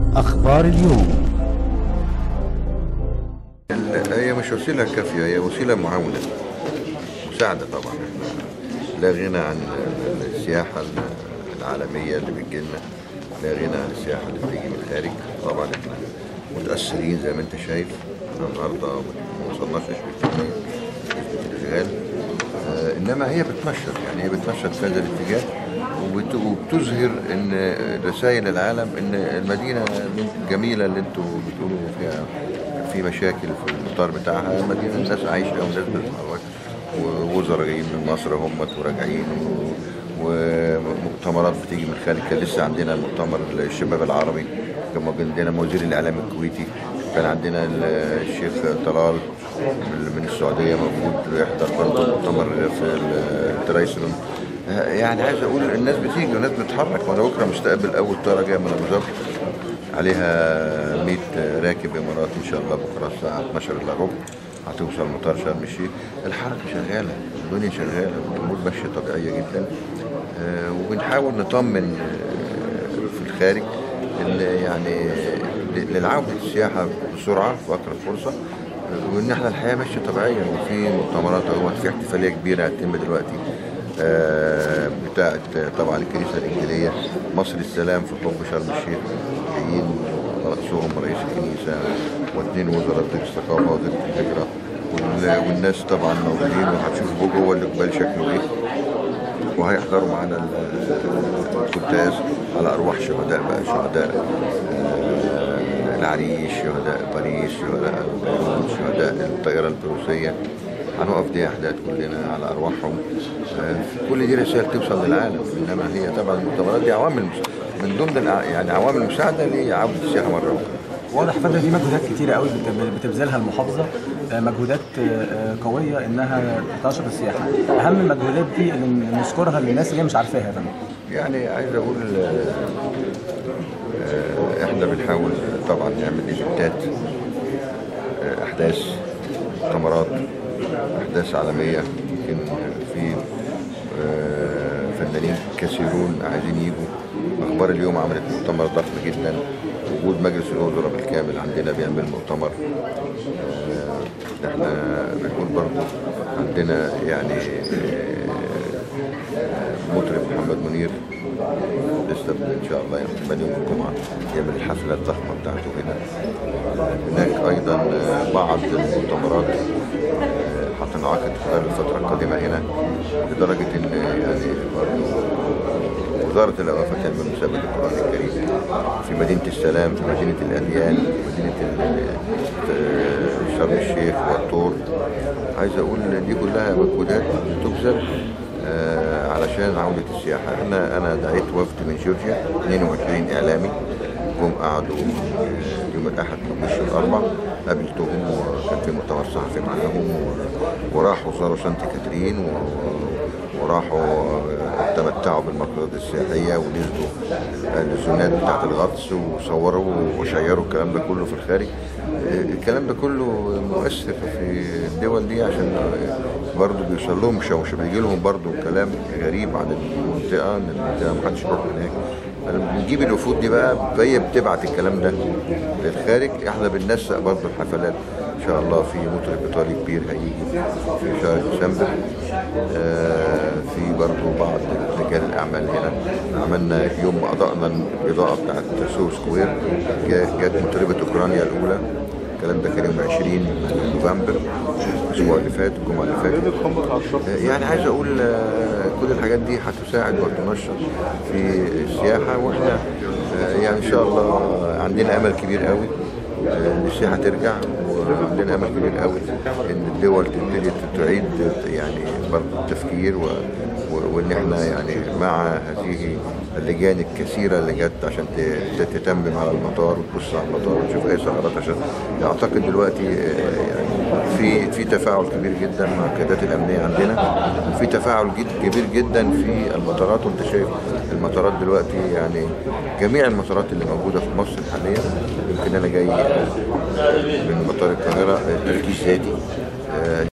أخبار اليوم هي مش وسيلة كافية هي وسيلة معاونة مساعدة طبعا احنا لا غنى عن السياحة العالمية اللي بتجيلنا لا غنى عن السياحة اللي بتيجي من الخارج طبعا احنا متأثرين زي ما انت شايف احنا النهاردة ما وصلناش 20% نسبة الإشغال آه، انما هي بتنشط يعني هي بتنشط في هذا الاتجاه وبت- وبتظهر ان رسائل العالم ان المدينه الجميله اللي انتوا بتقولوا فيها في مشاكل في المطار بتاعها مدينه الناس عايشه والناس بتتحرك ووزراء جايين من مصر هم وراجعين و- ومؤتمرات بتيجي من الخارج كان لسه عندنا المؤتمر الشباب العربي كان موجود عندنا وزير الاعلام الكويتي كان عندنا ال- الشيخ طلال من من السعوديه موجود يحضر برضه مؤتمر في الترايسلون يعني عايز اقول الناس بتيجي والناس بتتحرك وانا بكره مستقبل اول طياره جايه من ابو ظبي عليها 100 راكب اماراتي ان شاء الله بكره الساعه 12 الا ربع هتوصل مطار شرم الشيخ الحركه شغاله الدنيا شغاله والامور ماشيه طبيعيه جدا آه، وبنحاول نطمن آه، في الخارج ال- يعني للعوده السياحه بسرعه في اقرب فرصه آه، وان احنا الحياه ماشيه طبيعيا وفي مؤتمرات اهو في احتفاليه كبيره هتتم دلوقتي آه، بتاعت طبعا الكنيسه الانجيليه مصر السلام في حب شرم الشيخ جايين على راسهم رئيس الكنيسه واثنين وزراء الثقافه وزاره الهجره وال- والناس طبعا موجودين وهتشوفوا جوه الاقبال شكله ايه وهيحضروا معانا ال- القداس على ارواح شهداء بقى شهداء آه، العريش شهداء باريس شهداء بيروت شهداء الطائره البروسيه هنقف دي احداث كلنا على ارواحهم آه، كل دي رسائل توصل للعالم انما هي طبعا المؤتمرات دي عوامل مس- من ضمن الع- يعني عوامل مساعده لعوده السياحه مره اخرى واضح يا فندم في مجهودات كتيره قوي بت- بتبذلها المحافظه آه، مجهودات آه، قويه انها تنشط السياحه اهم المجهودات دي اللي نذكرها للناس اللي هي مش عارفاها يا فندم يعني عايز اقول آه، احنا بنحاول طبعا نعمل ايفنتات آه، احداث مؤتمرات احداث عالميه يمكن في آه، فنانين كثيرون عايزين يجوا اخبار اليوم عملت مؤتمر ضخم جدا وجود مجلس الوزراء بالكامل عندنا بيعمل مؤتمر آه، احنا بنقول برضو عندنا يعني آه، مطرب محمد منير لسه ان شاء الله يوم يوم الجمعه يعمل الحفله الضخمه بتاعته هنا هناك ايضا آه، بعض المؤتمرات آه، هتنعقد خلال الفتره القادمه هنا لدرجه ان يعني برضه وزاره الاوقاف هتعمل مسابقه القران الكريم في مدينه السلام في مدينه الاديان في مدينه ال- آه، شرم الشيخ والطور عايز اقول دي كلها مجهودات تبذل آه، علشان عودة السياحة احنا انا دعيت وفد من جورجيا 22 اعلامي جم قعدوا آه، يوم الاحد ومشوا الاربع قابلتهم وكان في مؤتمر صحفي معاهم و- وراحوا زاروا سانت كاترين و- وراحوا آه، تمتعوا بالمقاصد السياحية ونزلوا الزونات بتاعت الغطس وصوروا وشيروا الكلام ده كله في الخارج آه، الكلام ده كله مؤثر في الدول دي عشان برضه بيوصل لهم مش مش بيجي لهم برضه كلام غريب عن المنطقه ان المنطقه ما حدش يروح هناك بنجيب الوفود دي بقى فهي بتبعت الكلام ده للخارج احنا بننسق برضه الحفلات ان شاء الله في مطرب ايطالي كبير هيجي في شهر ديسمبر آه في برضه بعض رجال الاعمال هنا عملنا يوم اضاءنا الاضاءه بتاعت سو سكوير جا- جت مطربه اوكرانيا الاولى الكلام ده كان يوم 20 نوفمبر الاسبوع اللي فات الجمعه اللي فاتت آه، يعني عايز اقول آه، كل الحاجات دي هتساعد وتنشط في السياحه واحنا آه، يعني ان شاء الله عندنا امل كبير قوي آه، ان السياحه ترجع وعندنا امل كبير قوي ان الدول تبتدي تعيد يعني برضه التفكير و و- وان احنا يعني مع هذه اللجان الكثيره اللي جت عشان ت- تتمم على المطار وتبص على المطار وتشوف اي ثغرات عشان اعتقد دلوقتي آه، يعني في في تفاعل كبير جدا مع القيادات الامنيه عندنا وفي تفاعل جد كبير جدا في المطارات وانت شايف المطارات دلوقتي يعني جميع المطارات اللي موجوده في مصر حاليا يمكن انا جاي من مطار القاهره تركيز ذاتي آه،